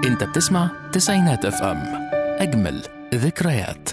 انت بتسمع تسعينات اف ام اجمل ذكريات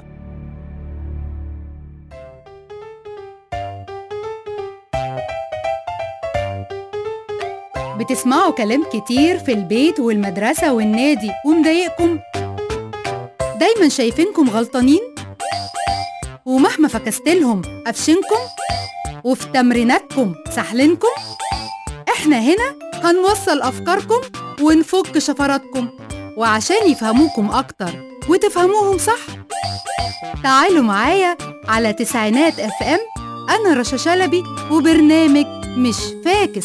بتسمعوا كلام كتير في البيت والمدرسة والنادي ومضايقكم دايما شايفينكم غلطانين ومهما فكستلهم قفشنكم وفي تمريناتكم سحلنكم احنا هنا هنوصل أفكاركم ونفك شفراتكم وعشان يفهموكم أكتر وتفهموهم صح تعالوا معايا على تسعينات اف ام أنا رشا شلبي وبرنامج مش فاكس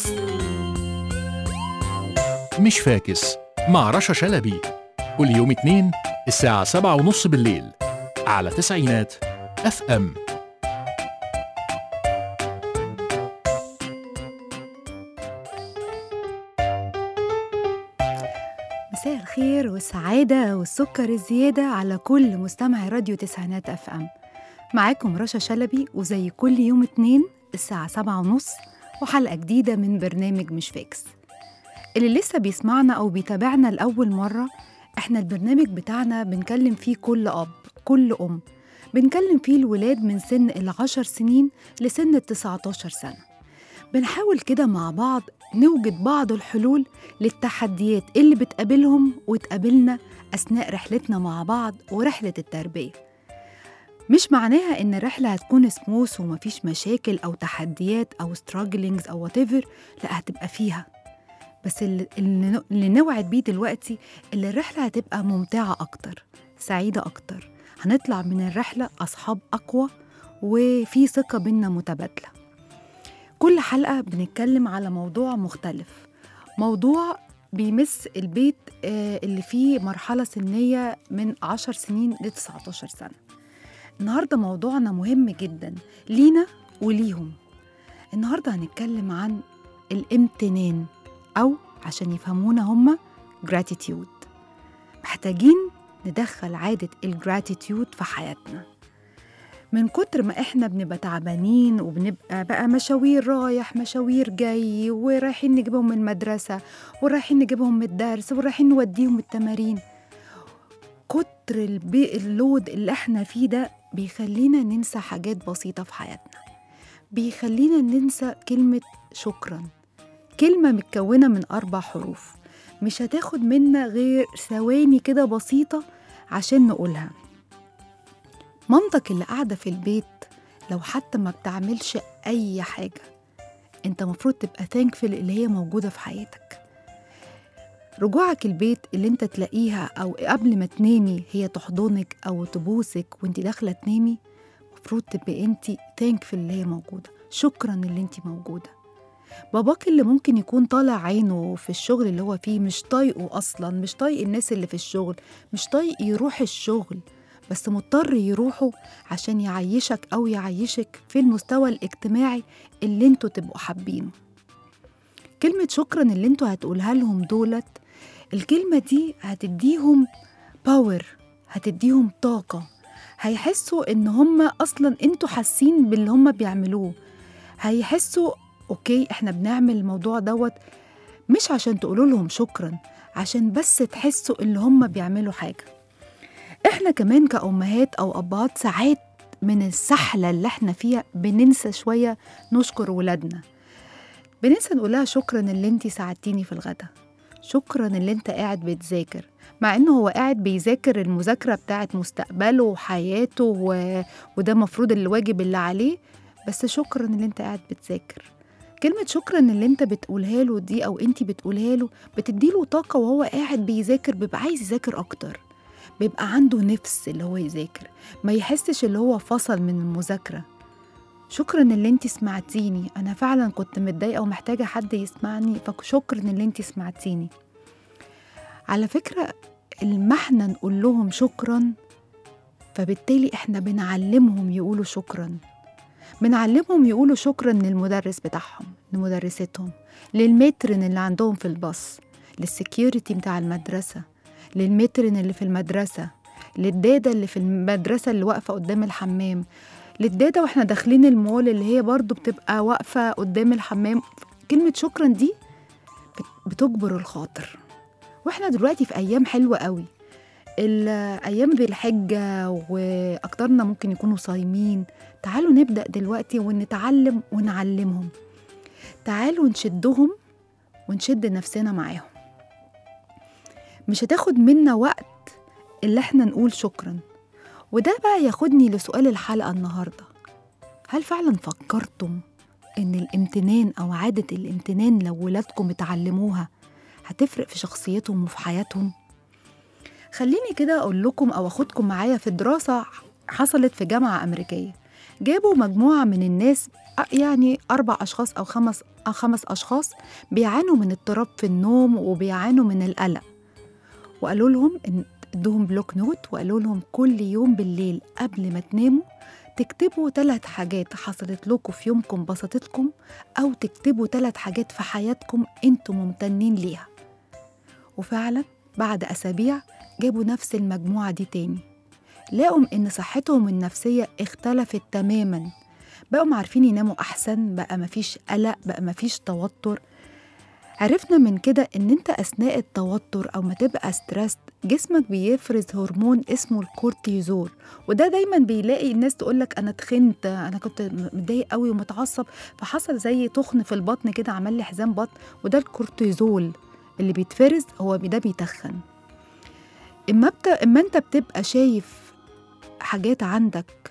مش فاكس مع رشا شلبي كل يوم اتنين الساعة سبعة ونص بالليل على تسعينات اف ام مساء الخير والسعادة والسكر الزيادة على كل مستمع راديو تسعينات اف ام معاكم رشا شلبي وزي كل يوم اتنين الساعة سبعة ونص وحلقة جديدة من برنامج مش فاكس اللي لسه بيسمعنا أو بيتابعنا لأول مرة احنا البرنامج بتاعنا بنكلم فيه كل أب كل أم بنكلم فيه الولاد من سن العشر سنين لسن التسعتاشر سنة بنحاول كده مع بعض نوجد بعض الحلول للتحديات اللي بتقابلهم وتقابلنا أثناء رحلتنا مع بعض ورحلة التربية مش معناها إن الرحلة هتكون سموث ومفيش مشاكل أو تحديات أو struggling أو whatever لا هتبقى فيها بس اللي, اللي اللي نوعد بيه دلوقتي اللي الرحلة هتبقى ممتعة أكتر سعيدة أكتر هنطلع من الرحلة أصحاب أقوى وفي ثقة بينا متبادلة كل حلقة بنتكلم على موضوع مختلف موضوع بيمس البيت آه، اللي فيه مرحلة سنية من 10 سنين ل 19 سنة النهاردة موضوعنا مهم جدا لينا وليهم النهاردة هنتكلم عن الامتنان أو عشان يفهمونا هما gratitude محتاجين ندخل عادة الجراتيتيود في حياتنا من كتر ما احنا بنبقى تعبانين وبنبقى بقى مشاوير رايح مشاوير جاي ورايحين نجيبهم من المدرسة ورايحين نجيبهم من الدرس ورايحين نوديهم التمارين كتر البي اللود اللي احنا فيه ده بيخلينا ننسى حاجات بسيطة في حياتنا بيخلينا ننسى كلمة شكراً كلمة متكونة من أربع حروف مش هتاخد منا غير ثواني كده بسيطة عشان نقولها مامتك اللي قاعدة في البيت لو حتى ما بتعملش أي حاجة انت مفروض تبقى ثانكفل اللي هي موجودة في حياتك رجوعك البيت اللي انت تلاقيها أو قبل ما تنامي هي تحضنك أو تبوسك وانت داخلة تنامي مفروض تبقى انت ثانكفل اللي هي موجودة شكرا اللي انت موجوده باباك اللي ممكن يكون طالع عينه في الشغل اللي هو فيه مش طايقه اصلا مش طايق الناس اللي في الشغل مش طايق يروح الشغل بس مضطر يروحوا عشان يعيشك او يعيشك في المستوى الاجتماعي اللي انتوا تبقوا حابينه كلمة شكرا اللي انتوا هتقولها لهم دولت الكلمة دي هتديهم باور هتديهم طاقة هيحسوا ان هم اصلا انتوا حاسين باللي هم بيعملوه هيحسوا اوكي احنا بنعمل الموضوع دوت مش عشان تقولوا لهم شكرا عشان بس تحسوا ان هم بيعملوا حاجه احنا كمان كأمهات او ابهات ساعات من السحله اللي احنا فيها بننسى شويه نشكر ولادنا بننسى نقول لها شكرا اللي انت ساعدتيني في الغدا شكرا اللي انت قاعد بتذاكر مع انه هو قاعد بيذاكر المذاكره بتاعت مستقبله وحياته و... وده مفروض الواجب اللي عليه بس شكرا اللي انت قاعد بتذاكر كلمة شكرا اللي انت بتقولها له دي او انت بتقولها له بتديله طاقة وهو قاعد بيذاكر بيبقى عايز يذاكر اكتر بيبقى عنده نفس اللي هو يذاكر ما يحسش اللي هو فصل من المذاكرة شكرا اللي انت سمعتيني انا فعلا كنت متضايقة ومحتاجة حد يسمعني فشكرا اللي انت سمعتيني على فكرة لما احنا نقول لهم شكرا فبالتالي احنا بنعلمهم يقولوا شكرا بنعلمهم يقولوا شكرا للمدرس بتاعهم لمدرستهم للمترن اللي عندهم في الباص للسكيورتي بتاع المدرسة للمترن اللي في المدرسة للدادة اللي في المدرسة اللي واقفة قدام الحمام للدادة واحنا داخلين المول اللي هي برضو بتبقى واقفة قدام الحمام كلمة شكرا دي بت- بتجبر الخاطر واحنا دلوقتي في ايام حلوه قوي الايام بالحجه واكترنا ممكن يكونوا صايمين تعالوا نبدا دلوقتي ونتعلم ونعلمهم تعالوا نشدهم ونشد نفسنا معاهم مش هتاخد منا وقت اللي احنا نقول شكرا وده بقى ياخدني لسؤال الحلقه النهارده هل فعلا فكرتم ان الامتنان او عاده الامتنان لو ولادكم اتعلموها هتفرق في شخصيتهم وفي حياتهم خليني كده اقول لكم او اخدكم معايا في دراسه حصلت في جامعه امريكيه جابوا مجموعه من الناس يعني اربع اشخاص او خمس أو خمس اشخاص بيعانوا من اضطراب في النوم وبيعانوا من القلق وقالوا لهم ان ادوهم بلوك نوت وقالوا لهم كل يوم بالليل قبل ما تناموا تكتبوا ثلاث حاجات حصلت لكم في يومكم بسطتكم أو تكتبوا ثلاث حاجات في حياتكم انتم ممتنين ليها وفعلا بعد أسابيع جابوا نفس المجموعة دي تاني لقوا إن صحتهم النفسية اختلفت تماما بقوا عارفين يناموا أحسن بقى مفيش قلق بقى مفيش توتر عرفنا من كده إن أنت أثناء التوتر أو ما تبقى ستريس جسمك بيفرز هرمون اسمه الكورتيزول وده دايما بيلاقي الناس تقولك أنا تخنت أنا كنت متضايق قوي ومتعصب فحصل زي تخن في البطن كده عمل لي حزام بطن وده الكورتيزول اللي بيتفرز هو ده بيتخن اما بت... اما انت بتبقى شايف حاجات عندك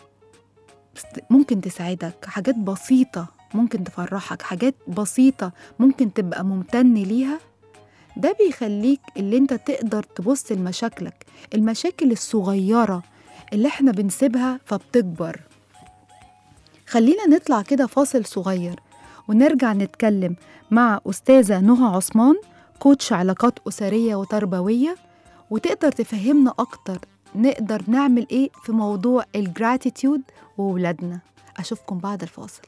ممكن تساعدك حاجات بسيطة ممكن تفرحك حاجات بسيطة ممكن تبقى ممتن ليها ده بيخليك اللي انت تقدر تبص لمشاكلك المشاكل الصغيرة اللي احنا بنسيبها فبتكبر خلينا نطلع كده فاصل صغير ونرجع نتكلم مع أستاذة نهى عثمان كوتش علاقات أسرية وتربوية وتقدر تفهمنا أكتر نقدر نعمل إيه في موضوع الجراتيتيود وولادنا أشوفكم بعد الفاصل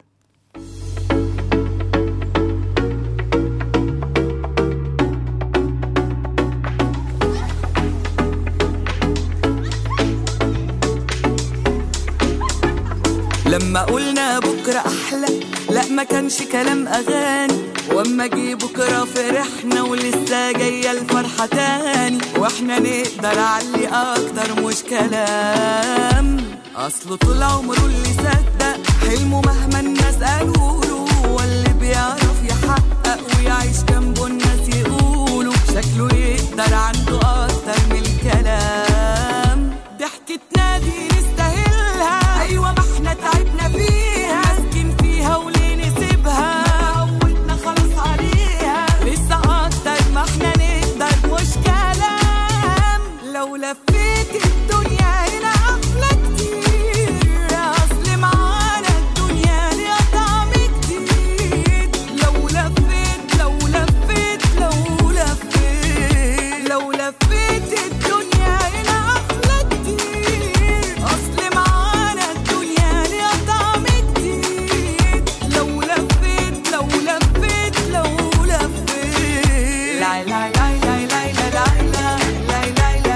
لما قلنا بكرة أحلى لا ما كانش كلام أغاني واما جه بكرة فرحنا ولسه جاية الفرحة تاني واحنا نقدر علي أكتر مش كلام أصله طول عمره اللي صدق حلمه مهما الناس قالوله هو اللي بيعرف يحقق ويعيش جنبه الناس يقولوا شكله يقدر عنده أكتر من الكلام ضحكتنا دي نستاهلها أيوة ما احنا تعبنا فيها ماسكين فيها وليه نسيبها عودنا خلاص عليها لسه أكتر ما احنا نقدر مش كلام لو لفيت الدنيا هنا أحلى كتير أصل معانا الدنيا ليها طعم جديد لو لفيت لو لفيت لو لفيت لو لفيت الدنيا هنا أحلى كتير أصل معانا الدنيا ليها طعم جديد لو لفيت لو لفيت لو لفيت لا لا لا لا لا لا لا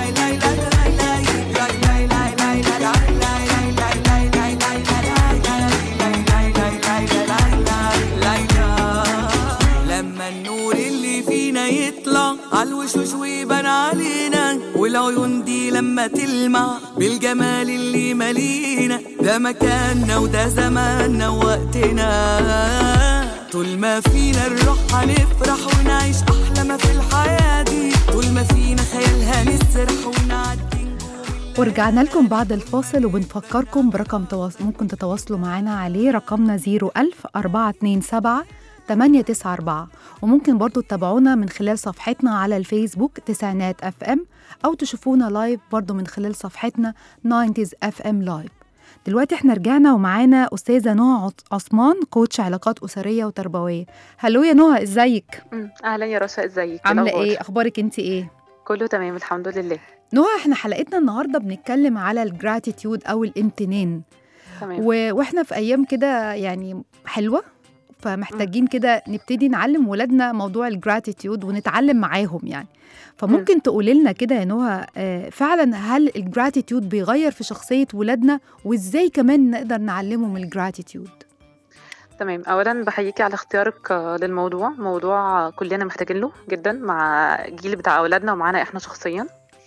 لما النور اللي فينا يطلع عالوشوش ويبان علينا والعيون دي لما تلمع بالجمال اللي مالينا ده مكاننا وده زماننا ووقتنا طول ما فينا الروح هنفرح ونعيش أحلى ما في الحياة دي طول ما فينا خيالها نسرح ونعدي نجوم ورجعنا لكم بعد الفاصل وبنفكركم برقم تواصل ممكن تتواصلوا معانا عليه رقمنا 01000 427 894 وممكن برضو تتابعونا من خلال صفحتنا على الفيسبوك تسعينات اف ام او تشوفونا لايف برضو من خلال صفحتنا 90s اف ام لايف دلوقتي احنا رجعنا ومعانا استاذه نهى عط- عثمان كوتش علاقات اسريه وتربويه هلو يا نهى ازيك مم. اهلا يا رشا ازيك إيه عامله الأخبار؟ ايه اخبارك انت ايه كله تمام الحمد لله نهى احنا حلقتنا النهارده بنتكلم على الجراتيتيود او الامتنان تمام و... واحنا في ايام كده يعني حلوه فمحتاجين كده نبتدي نعلم ولادنا موضوع الجراتيتيود ونتعلم معاهم يعني فممكن تقولي لنا كده يا نهى آه، فعلا هل الجراتيتيود بيغير في شخصيه ولادنا وازاي كمان نقدر نعلمهم الجراتيتيود تمام اولا بحييكي على اختيارك آه، للموضوع موضوع كلنا محتاجين له جدا مع الجيل بتاع اولادنا ومعانا احنا شخصيا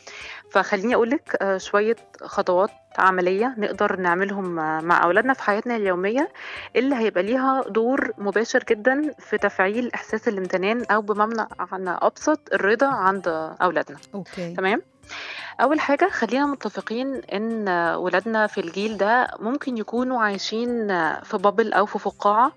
فخليني اقولك آه، شويه خطوات عمليه نقدر نعملهم آه، مع اولادنا في حياتنا اليوميه اللي هيبقى ليها دور مباشر جدا في تفعيل احساس الامتنان او بمعنى ابسط الرضا عند اولادنا اوكي تمام اول حاجه خلينا متفقين ان ولادنا في الجيل ده ممكن يكونوا عايشين في بابل او في فقاعه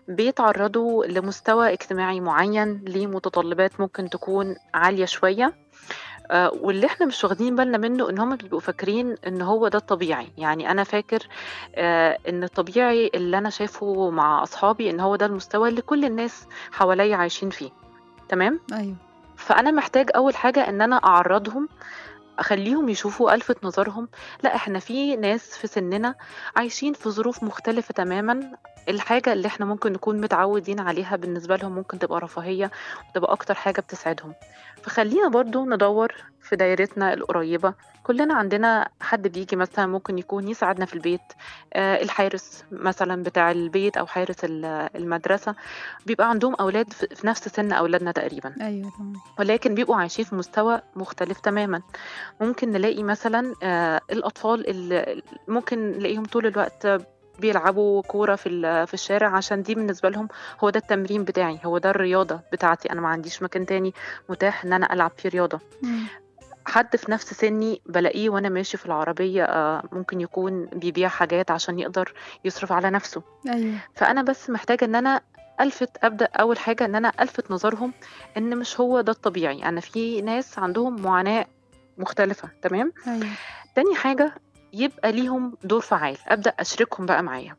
بيتعرضوا لمستوى اجتماعي معين لمتطلبات ممكن تكون عاليه شويه آه، واللي احنا مش واخدين بالنا منه ان هم بيبقوا فاكرين ان هو ده الطبيعي يعني انا فاكر آه، ان الطبيعي اللي انا شايفه مع اصحابي ان هو ده المستوى اللي كل الناس حواليا عايشين فيه تمام ايوه فانا محتاج اول حاجه ان انا اعرضهم اخليهم يشوفوا الفت نظرهم لا احنا في ناس في سننا عايشين في ظروف مختلفه تماما الحاجه اللي احنا ممكن نكون متعودين عليها بالنسبه لهم ممكن تبقى رفاهيه وتبقى اكتر حاجه بتسعدهم فخلينا برضو ندور في دايرتنا القريبه كلنا عندنا حد بيجي مثلا ممكن يكون يساعدنا في البيت آه، الحارس مثلا بتاع البيت او حارس ال- المدرسه بيبقى عندهم اولاد في في نفس سن اولادنا تقريبا ايوه تمام ولكن بيبقوا عايشين في مستوى مختلف تماما ممكن نلاقي مثلا آه، الأطفال اللي ممكن نلاقيهم طول الوقت بيلعبوا كورة في ال- في الشارع عشان دي بالنسبة لهم هو ده التمرين بتاعي هو ده الرياضة بتاعتي أنا ما عنديش مكان تاني متاح إن أنا ألعب فيه رياضة مم. حد في نفس سني بلاقيه وأنا ماشي في العربية آه، ممكن يكون بيبيع حاجات عشان يقدر يصرف على نفسه ايوه فانا بس محتاجه ان انا الفت ابدا اول حاجه ان انا الفت نظرهم ان مش هو ده الطبيعي انا في ناس عندهم معاناه مختلفه تمام ايوه تاني حاجه يبقى ليهم دور فعال ابدا اشركهم بقى معايا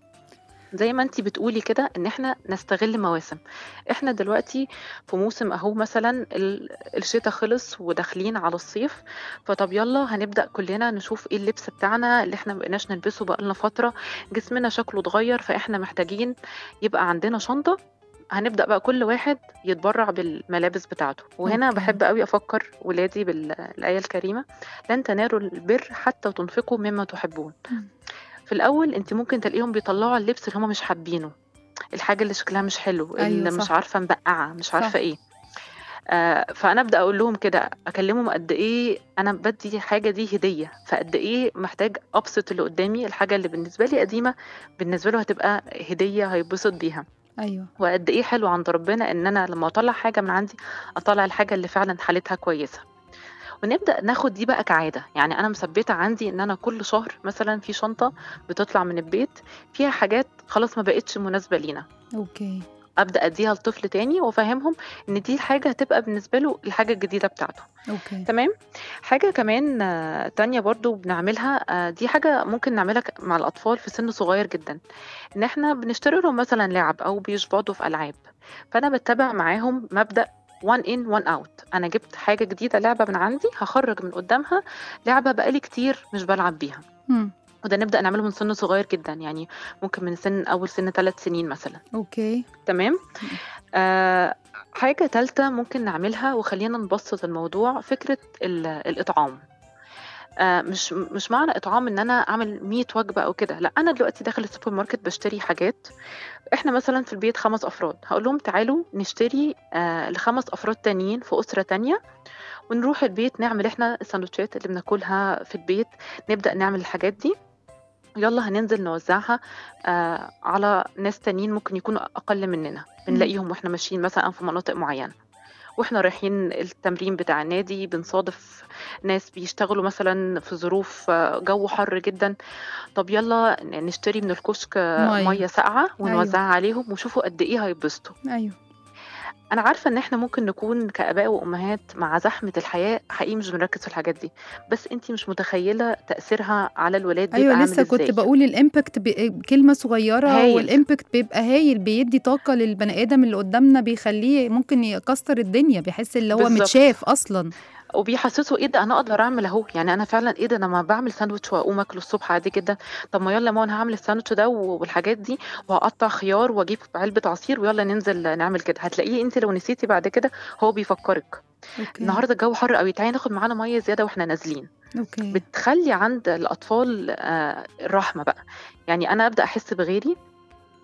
زي ما انتي بتقولي كده ان احنا نستغل مواسم احنا دلوقتي في موسم اهو مثلا ال- الشتاء خلص وداخلين على الصيف فطب يلا هنبدا كلنا نشوف ايه اللبس بتاعنا اللي احنا مبقناش نلبسه بقالنا فتره جسمنا شكله اتغير فاحنا محتاجين يبقى عندنا شنطه هنبدا بقى كل واحد يتبرع بالملابس بتاعته وهنا أوكي. بحب قوي افكر ولادي بالايه الكريمه لن تنالوا البر حتى تنفقوا مما تحبون مم. في الاول انت ممكن تلاقيهم بيطلعوا اللبس اللي هم مش حابينه الحاجه اللي شكلها مش حلو أيوة اللي صح. مش عارفه مبقعه مش صح. عارفه ايه آه فانا ابدا اقول لهم كده اكلمهم قد ايه انا بدي حاجه دي هديه فقد ايه محتاج ابسط اللي قدامي الحاجه اللي بالنسبه لي قديمه بالنسبه له هتبقى هديه هيتبسط بيها ايوه وقد ايه حلو عند ربنا ان انا لما اطلع حاجه من عندي اطلع الحاجه اللي فعلا حالتها كويسه ونبدا ناخد دي بقى كعاده يعني انا مثبته عندي ان انا كل شهر مثلا في شنطه بتطلع من البيت فيها حاجات خلاص ما بقتش مناسبه لينا اوكي ابدا اديها لطفل تاني وافهمهم ان دي الحاجه هتبقى بالنسبه له الحاجه الجديده بتاعته اوكي تمام حاجه كمان آه، تانية برضو بنعملها آه، دي حاجه ممكن نعملها ك- مع الاطفال في سن صغير جدا ان احنا بنشتري لهم مثلا لعب او بيشبطوا في العاب فانا بتبع معاهم مبدا one in one out انا جبت حاجه جديده لعبه من عندي هخرج من قدامها لعبه بقالي كتير مش بلعب بيها مم. وده نبدا نعمله من سن صغير جدا يعني ممكن من سن اول سن ثلاث سنين مثلا اوكي تمام آه حاجة تالتة ممكن نعملها وخلينا نبسط الموضوع فكرة ال- الإطعام آه مش مش معنى إطعام إن أنا أعمل 100 وجبة أو كده لا أنا دلوقتي داخل السوبر ماركت بشتري حاجات إحنا مثلا في البيت خمس أفراد هقول لهم تعالوا نشتري آه لخمس أفراد تانيين في أسرة تانية ونروح البيت نعمل إحنا السندوتشات اللي بناكلها في البيت نبدأ نعمل الحاجات دي يلا هننزل نوزعها آه على ناس تانيين ممكن يكونوا أقل مننا بنلاقيهم واحنا ماشيين مثلا في مناطق معينة واحنا رايحين التمرين بتاع النادي بنصادف ناس بيشتغلوا مثلا في ظروف آه، جو حر جدا طب يلا ن- نشتري من الكشك آه، مية. ميه ساقعه أيوة. ونوزعها عليهم وشوفوا قد ايه هيتبسطوا ايوه انا عارفه ان احنا ممكن نكون كاباء وامهات مع زحمه الحياه حقيقي مش بنركز في الحاجات دي بس انتي مش متخيله تاثيرها على الولاد بيبقى ايوه عامل لسه كنت إزاي. بقول الامباكت ب... كلمه صغيره هايل. والامباكت بيبقى هايل بيدي طاقه للبني ادم اللي قدامنا بيخليه ممكن يكسر الدنيا بيحس اللي هو بالظبط. متشاف اصلا وبيحسسوا ايه ده انا اقدر اعمل اهو يعني انا فعلا ايه ده انا ما بعمل ساندوتش واقوم اكله الصبح عادي جدا طب ما يلا يا ماما انا هعمل الساندوتش ده والحاجات دي وهقطع خيار واجيب علبه عصير ويلا ننزل نعمل كده هتلاقيه انت لو نسيتي بعد كده هو بيفكرك اوكي النهارده الجو حر قوي تعالي ناخد معانا ميه زياده واحنا نازلين اوكي بتخلي عند الاطفال آه، الرحمه بقى يعني انا ابدا احس بغيري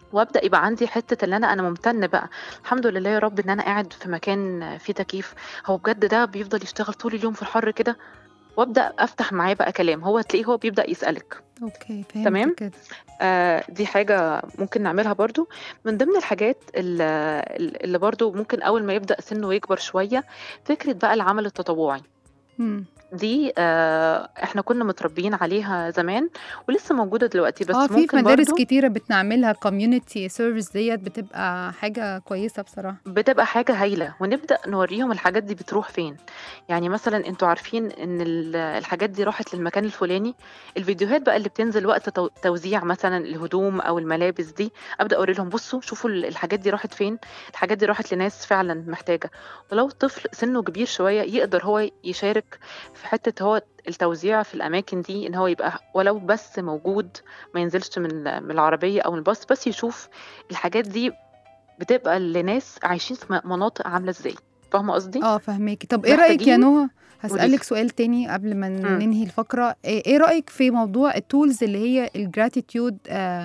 وابدا يبقى عندي حته ان انا انا ممتن بقى الحمد لله يا رب ان انا قاعد في مكان فيه تكييف هو بجد ده بيفضل يشتغل طول اليوم في الحر كده وابدا افتح معاه بقى كلام هو تلاقيه هو بيبدا يسالك اوكي فهمت تمام؟ كده آه دي حاجة ممكن نعملها برضو من ضمن الحاجات اللي, اللي برضو ممكن أول ما يبدأ سنه يكبر شوية فكرة بقى العمل التطوعي مم. دي آه احنا كنا متربيين عليها زمان ولسه موجودة دلوقتي بس اه في ممكن مدارس برضو كتيره بتعملها كوميونتي سيرفيس ديت بتبقى حاجه كويسه بصراحه بتبقى حاجة هايلة ونبدأ نوريهم الحاجات دي بتروح فين يعني مثلا انتوا عارفين ان ال- الحاجات دي راحت للمكان الفلاني الفيديوهات بقى اللي بتنزل وقت تو- توزيع مثلا الهدوم او الملابس دي ابدا اوري لهم بصوا شوفوا ال- الحاجات دي راحت فين الحاجات دي راحت لناس فعلا محتاجة ولو طفل سنه كبير شوية يقدر هو يشارك في حتة هو التوزيع في الأماكن دي إن هو يبقى ولو بس موجود ما ينزلش من من العربية أو من الباص بس يشوف الحاجات دي بتبقى لناس عايشين في م- مناطق عاملة إزاي فاهمة قصدي؟ اه فهماكي طب ايه رايك يا محتاجين- نهى هسألك قوليلي. سؤال تاني قبل ما مم. ننهي الفقرة ايه إيه رأيك في موضوع التولز اللي هي الجراتيتيود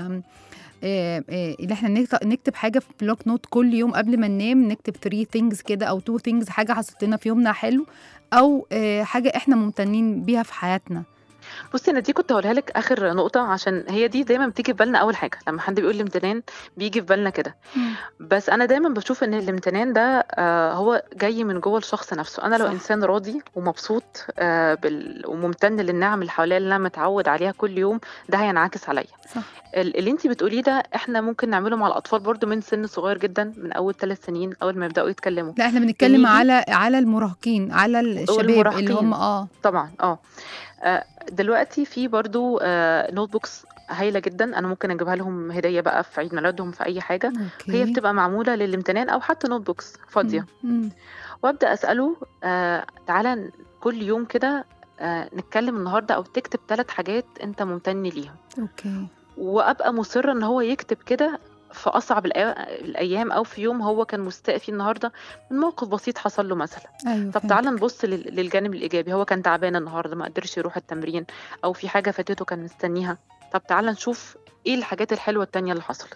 اللي احنا نكت- نكتب حاجة في بلوك نوت كل يوم قبل ما ننام نكتب 3 things كده او 2 things حاجة حصلت لنا في يومنا حلو او آه، حاجة احنا ممتنين بيها في حياتنا بصي انا دي كنت هقولها لك اخر نقطه عشان هي دي دايما بتيجي في بالنا اول حاجه لما حد بيقول لي امتنان بيجي في بالنا كده بس انا دايما بشوف ان الامتنان ده آه، هو جاي من جوه الشخص نفسه انا لو صح. انسان راضي ومبسوط آه، بال... وممتن للنعم اللي حواليا اللي انا متعود عليها كل يوم ده هينعكس عليا صح ال- اللي انت بتقوليه ده احنا ممكن نعمله مع الاطفال برضو من سن صغير جدا من اول ثلاث سنين اول ما يبداوا يتكلموا لا احنا بنتكلم يجي- على على المراهقين على الشباب اللي والمراهقين. هم اه طبعا اه آه، دلوقتي في برضو نوت بوكس هايله جدا انا ممكن اجيبها لهم هديه بقى في عيد ميلادهم في اي حاجه اوكي هي بتبقى معموله للامتنان او حتى نوت بوكس فاضيه مم. مم. وابدا اساله آه تعالى ن- كل يوم كده آه نتكلم النهارده او تكتب ثلاث حاجات انت ممتن ليهم اوكي وابقى مصره ان هو يكتب كده في اصعب الأي- الايام او في يوم هو كان مستاء فيه النهارده من موقف بسيط حصل له مثلا ايوه طب فهمت. تعالى نبص لل- للجانب الايجابي هو كان تعبان النهارده ما قدرش يروح التمرين او في حاجه فاتته كان مستنيها طب تعالى نشوف ايه الحاجات الحلوه التانية اللي حصلت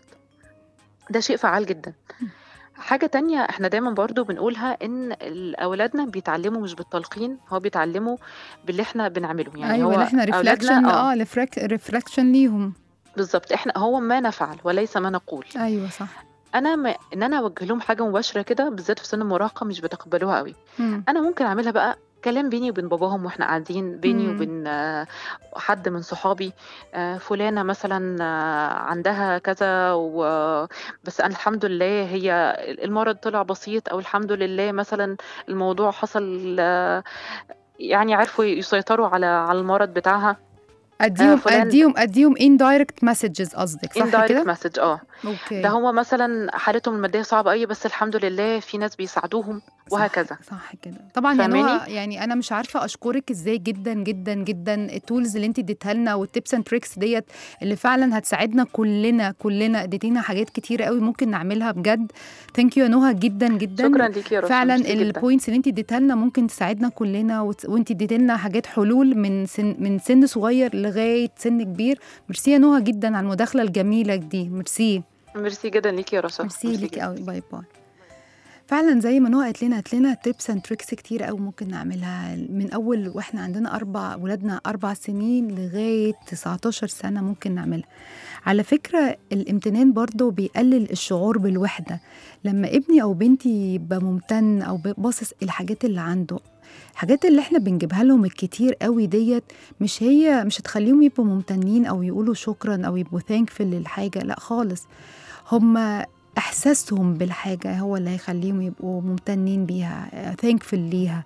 ده شيء فعال جدا حاجة تانية احنا دايما برضو بنقولها ان ال- اولادنا بيتعلموا مش بالتلقين هو بيتعلموا باللي احنا بنعمله يعني ايوه هو اللي احنا أولادنا- ريفلكشن اه اه ريفلكشن ليهم بالظبط احنا هو ما نفعل وليس ما نقول ايوه صح انا ما ان انا اوجه لهم حاجه مباشره كده بالذات في سن المراهقه مش بيتقبلوها قوي مم. انا ممكن اعملها بقى كلام بيني وبين باباهم واحنا قاعدين بيني مم. وبين آه، حد من صحابي آه، فلانه مثلا آه، عندها كذا و... بس انا الحمد لله هي المرض طلع بسيط او الحمد لله مثلا الموضوع حصل آه، يعني عرفوا يسيطروا على على المرض بتاعها اديهم فلان- اديهم اديهم indirect messages قصدك صح indirect كده message اه اوكي ده هما مثلا حالتهم الماديه صعبه قوي بس الحمد لله في ناس بيساعدوهم صح- وهكذا صح كده طبعا يا فاهماني؟ نهى يعني انا مش عارفه اشكرك ازاي جدا جدا جدا التولز اللي انت اديتها لنا والتيبس اند تريكس ديت اللي فعلا هتساعدنا كلنا كلنا اديتينا حاجات كتيره قوي ممكن نعملها بجد ثانك يو يا نهى جدا جدا شكرا ليكي يا رشا فعلا ميرسي جدا. البوينتس اللي انت اديتها لنا ممكن تساعدنا كلنا وت- وانت اديتي لنا حاجات حلول من سن من سن صغير لغايه سن كبير ميرسي يا نهى جدا على المداخله الجميله دي ميرسي ميرسي جدا ليكي يا رشا ميرسي ليكي جدا. قوي باي باي فعلا زي ما نوع قالت لنا قالت لنا تيبس اند تريكس كتير قوي ممكن نعملها من اول واحنا عندنا اربع ولادنا اربع سنين لغايه 19 سنه ممكن نعملها على فكره الامتنان برضه بيقلل الشعور بالوحده لما ابني او بنتي يبقى ممتن او باصص الحاجات اللي عنده الحاجات اللي احنا بنجيبها لهم الكتير قوي ديت مش هي مش هتخليهم يبقوا ممتنين او يقولوا شكرا او يبقوا ثانكفل للحاجه لا خالص هم احساسهم بالحاجه هو اللي هيخليهم يبقوا ممتنين بيها ثانكفل ليها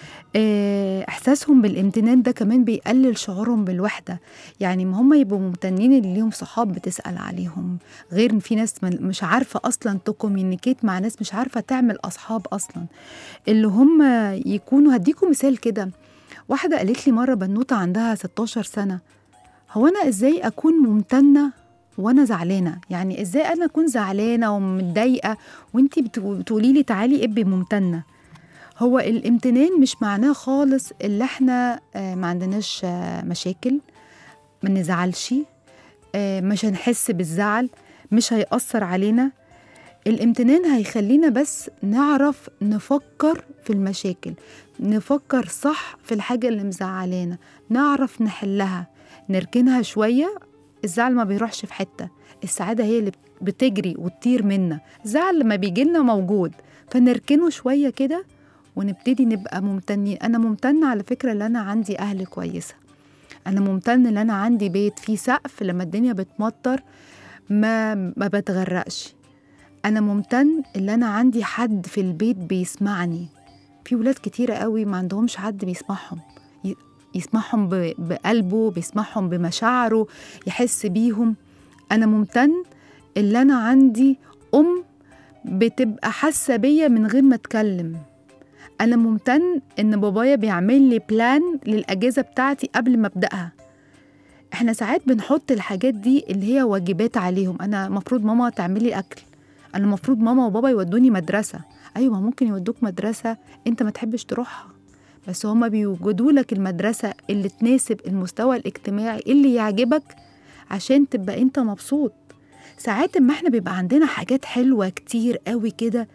آه، احساسهم بالامتنان ده كمان بيقلل شعورهم بالوحده يعني ما هم يبقوا ممتنين اللي ليهم صحاب بتسال عليهم غير ان في ناس من- مش عارفه اصلا تكوميونيكيت مع ناس مش عارفه تعمل اصحاب اصلا اللي هم يكونوا هديكم مثال كده واحده قالت لي مره بنوته عندها 16 سنه هو انا ازاي اكون ممتنه وانا زعلانه يعني ازاي انا اكون زعلانه ومتضايقه وانتي بتقو- بتقولي لي تعالي ابقي ممتنه هو الامتنان مش معناه خالص اللي احنا آه، ما عندناش آه، مشاكل ما نزعلش آه، مش هنحس بالزعل مش هيأثر علينا الامتنان هيخلينا بس نعرف نفكر في المشاكل نفكر صح في الحاجة اللي مزعلانا نعرف نحلها نركنها شوية الزعل ما بيروحش في حتة السعادة هي اللي بتجري وتطير منا الزعل لما بيجيلنا موجود فنركنه شوية كده ونبتدي نبقى ممتنين أنا ممتنة على فكرة إن أنا عندي أهل كويسة أنا ممتن إن أنا عندي بيت فيه سقف لما الدنيا بتمطر ما ما بتغرقش أنا ممتن إن أنا عندي حد في البيت بيسمعني في ولاد كتيرة قوي ما عندهمش حد بيسمعهم ي- يسمعهم ب- بقلبه بيسمعهم بمشاعره يحس بيهم أنا ممتن إن أنا عندي أم بتبقى حاسة بيا من غير ما أتكلم أنا ممتن إن بابايا بيعمل لي بلان للأجازة بتاعتي قبل ما أبدأها إحنا ساعات بنحط الحاجات دي اللي هي واجبات عليهم أنا مفروض ماما تعملي أكل أنا المفروض ماما وبابا يودوني مدرسة أيوة ممكن يودوك مدرسة أنت ما تحبش تروحها بس هما بيوجدوا لك المدرسة اللي تناسب المستوى الاجتماعي اللي يعجبك عشان تبقى أنت مبسوط ساعات ما احنا بيبقى عندنا حاجات حلوة كتير قوي كده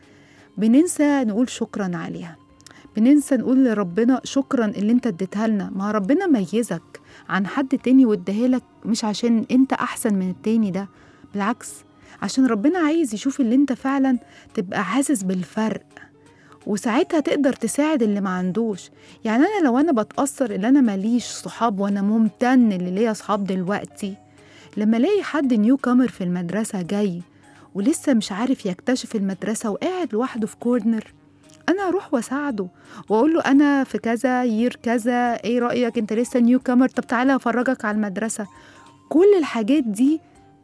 بننسى نقول شكرا عليها بننسى نقول لربنا شكرا اللي انت اديتها لنا ما ربنا ميزك عن حد تاني واداها لك مش عشان انت احسن من التاني ده بالعكس عشان ربنا عايز يشوف اللي انت فعلا تبقى حاسس بالفرق وساعتها تقدر تساعد اللي ما عندوش يعني انا لو انا بتاثر ان انا ماليش صحاب وانا ممتن اللي ليا صحاب دلوقتي لما الاقي حد نيو كامر في المدرسه جاي ولسه مش عارف يكتشف المدرسه وقاعد لوحده في كورنر انا اروح واساعده واقول له انا في كذا يير كذا ايه رايك انت لسه نيو كامر طب تعالى افرجك على المدرسه كل الحاجات دي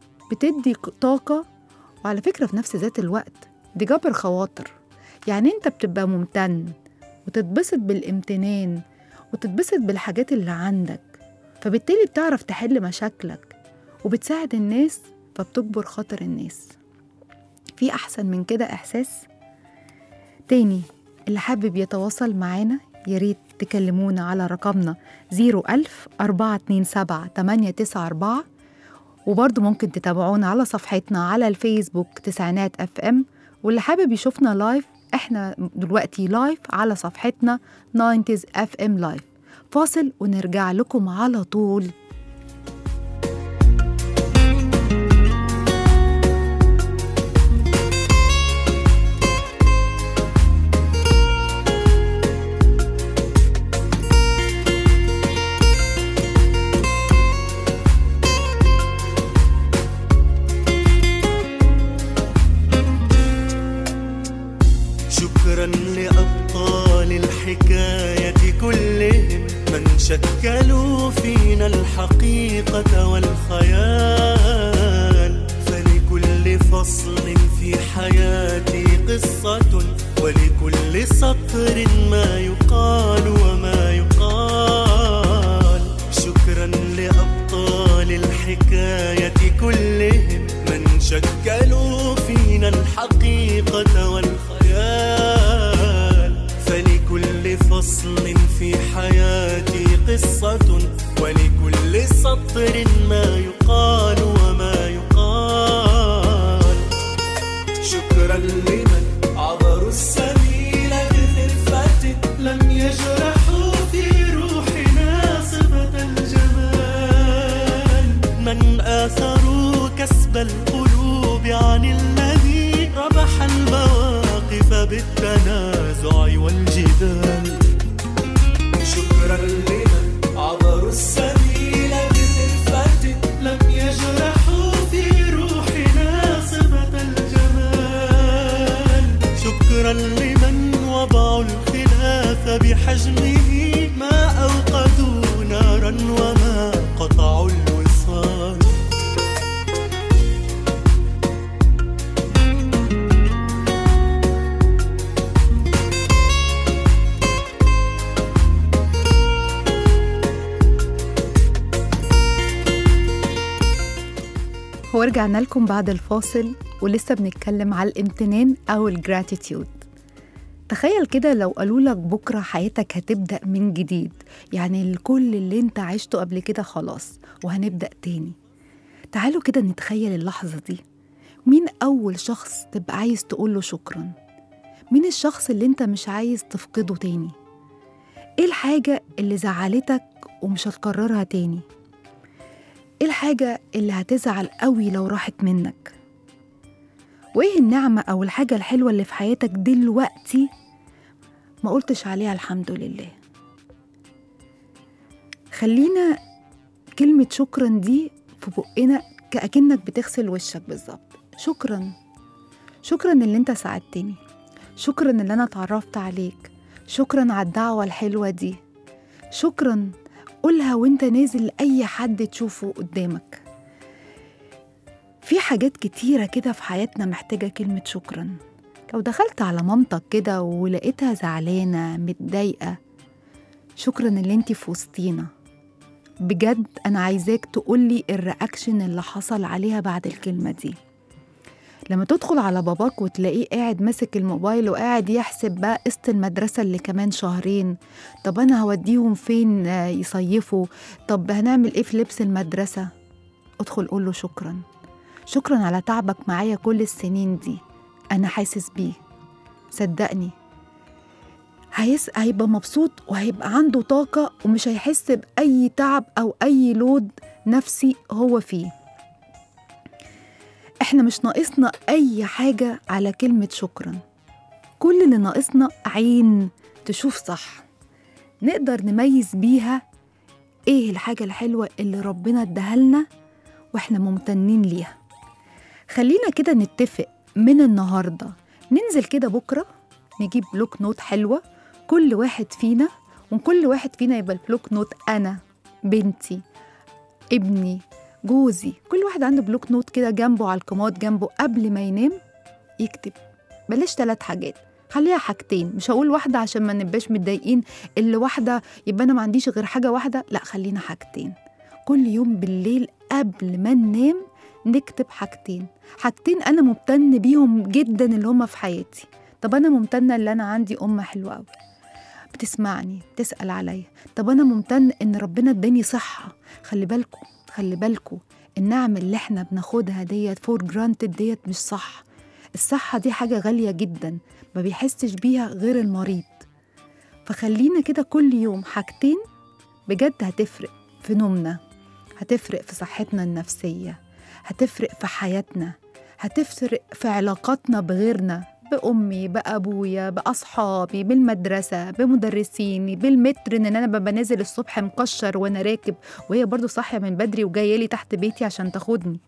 بتدي طاقه وعلى فكره في نفس ذات الوقت دي جبر خواطر يعني انت بتبقى ممتن وتتبسط بالامتنان وتتبسط بالحاجات اللي عندك فبالتالي بتعرف تحل مشاكلك وبتساعد الناس فبتجبر خاطر الناس في أحسن من كده إحساس تاني اللي حابب يتواصل معانا ياريت تكلمونا على رقمنا 01000 427 894 وبرضه ممكن تتابعونا على صفحتنا على الفيسبوك تسعينات اف ام واللي حابب يشوفنا لايف احنا دلوقتي لايف على صفحتنا 90s اف ام لايف فاصل ونرجع لكم على طول شكرا لأبطال الحكاية كلهم من شكلوا فينا الحقيقة والخيال فلكل فصل في حياتي قصة ولكل سطر ما يقال وما يقال شكرا لأبطال الحكاية كلهم من شكلوا فينا الحقيقة والخيال فلكل فصل في حياتي قصة ولكل سطر ما يقال وما يقال شكرا لمن عبروا السبيل بخفة لم يجرحوا في روحنا صفة الجمال من آثروا كسب القلوب عن الذي ربح المواقف بالتنازع والجدال شكرا لمن عبروا السبيل بخفة لم يجرحوا في روحنا صفة الجمال شكرا لمن وضعوا الخلاف بحجمه ما أوقدوا نارا وما قطعوا الوصال ورجعنا لكم بعد الفاصل ولسه بنتكلم على الامتنان أو الجراتيتيود تخيل كده لو قالوا لك بكرة حياتك هتبدأ من جديد يعني كل اللي انت عشته قبل كده خلاص وهنبدأ تاني تعالوا كده نتخيل اللحظة دي مين أول شخص تبقى عايز تقوله شكرا مين الشخص اللي انت مش عايز تفقده تاني ايه الحاجة اللي زعلتك ومش هتكررها تاني ايه الحاجة اللي هتزعل قوي لو راحت منك وايه النعمة او الحاجة الحلوة اللي في حياتك دلوقتي ما قلتش عليها الحمد لله خلينا كلمة شكرا دي في بقنا كأكنك بتغسل وشك بالظبط شكرا شكرا اللي انت ساعدتني شكرا اللي انا اتعرفت عليك شكرا على الدعوة الحلوة دي شكرا قولها وانت نازل لأي حد تشوفه قدامك في حاجات كتيرة كده في حياتنا محتاجة كلمة شكرا لو دخلت على مامتك كده ولقيتها زعلانة متضايقة شكرا اللي انتي في وسطينا بجد انا عايزاك تقولي الرياكشن اللي حصل عليها بعد الكلمة دي لما تدخل على باباك وتلاقيه قاعد ماسك الموبايل وقاعد يحسب بقى قسط المدرسة اللي كمان شهرين طب أنا هوديهم فين آه، يصيفوا طب هنعمل إيه في لبس المدرسة ادخل قول له شكرا شكرا على تعبك معايا كل السنين دي أنا حاسس بيه صدقني هيس... هيبقى مبسوط وهيبقى عنده طاقة ومش هيحس بأي تعب أو أي لود نفسي هو فيه احنا مش ناقصنا أي حاجة على كلمة شكرا كل اللي ناقصنا عين تشوف صح نقدر نميز بيها ايه الحاجة الحلوة اللي ربنا اداها لنا واحنا ممتنين ليها خلينا كده نتفق من النهاردة ننزل كده بكرة نجيب بلوك نوت حلوة كل واحد فينا وكل واحد فينا يبقى البلوك نوت أنا بنتي ابني جوزي كل واحد عنده بلوك نوت كده جنبه على الكومود جنبه قبل ما ينام يكتب بلاش ثلاث حاجات خليها حاجتين مش هقول واحدة عشان ما نبقاش متضايقين اللي واحدة يبقى أنا ما عنديش غير حاجة واحدة لا خلينا حاجتين كل يوم بالليل قبل ما ننام نكتب حاجتين حاجتين أنا ممتن بيهم جدا اللي هما في حياتي طب أنا ممتنة اللي أنا عندي أم حلوة أوي بتسمعني بتسأل عليا طب أنا ممتن إن ربنا اداني صحة خلي بالكم خلي بالكم النعم اللي احنا بناخدها ديت فور جرانتد ديت مش صح الصحة دي حاجة غالية جدا ما بيحسش بيها غير المريض فخلينا كده كل يوم حاجتين بجد هتفرق في نومنا هتفرق في صحتنا النفسية هتفرق في حياتنا هتفرق في علاقاتنا بغيرنا بأمي بأبويا بأصحابي بالمدرسة بمدرسيني بالمتر إن أنا ببقى نازل الصبح مكشر وأنا راكب وهي برضو صاحية من بدري وجاية لي تحت بيتي عشان تاخدني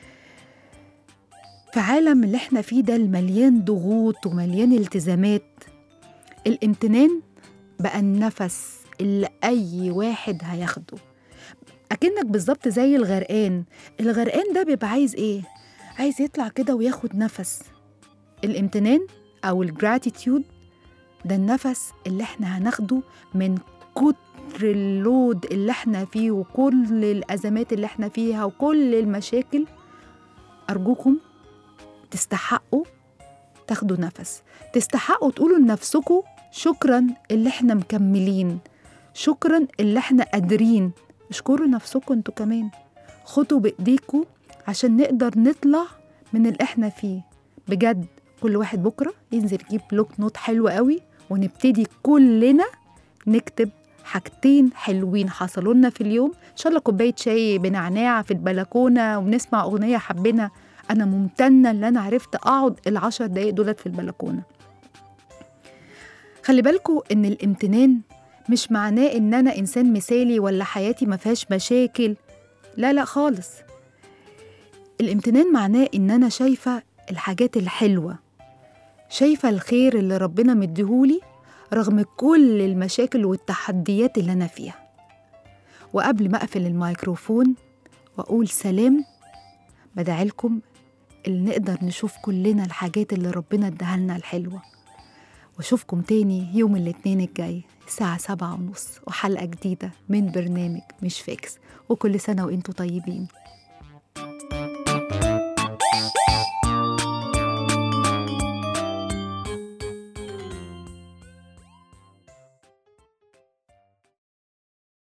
في عالم اللي احنا فيه ده المليان ضغوط ومليان التزامات الامتنان بقى النفس اللي أي واحد هياخده أكنك بالظبط زي الغرقان الغرقان ده بيبقى عايز إيه؟ عايز يطلع كده وياخد نفس الامتنان أو الجراتيتيود ده النفس اللي احنا هناخده من كتر اللود اللي احنا فيه وكل الأزمات اللي احنا فيها وكل المشاكل أرجوكم تستحقوا تاخدوا نفس تستحقوا تقولوا لنفسكم شكرا اللي احنا مكملين شكرا اللي احنا قادرين اشكروا نفسكم انتوا كمان خدوا بايديكم عشان نقدر نطلع من اللي احنا فيه بجد كل واحد بكره ينزل يجيب بلوك نوت حلو قوي ونبتدي كلنا نكتب حاجتين حلوين حصلوا لنا في اليوم ان شاء الله كوبايه شاي بنعناع في البلكونه وبنسمع اغنيه حبينا انا ممتنه ان انا عرفت اقعد العشر دقايق دولت في البلكونه خلي بالكوا ان الامتنان مش معناه ان انا انسان مثالي ولا حياتي ما فيهاش مشاكل لا لا خالص الامتنان معناه ان انا شايفه الحاجات الحلوه شايفه الخير اللي ربنا مديهولي رغم كل المشاكل والتحديات اللي انا فيها وقبل ما اقفل الميكروفون واقول سلام بدعيلكم اللي نقدر نشوف كلنا الحاجات اللي ربنا اداها لنا الحلوه واشوفكم تاني يوم الاثنين الجاي الساعة سبعة ونص وحلقة جديدة من برنامج مش فاكس وكل سنة وانتوا طيبين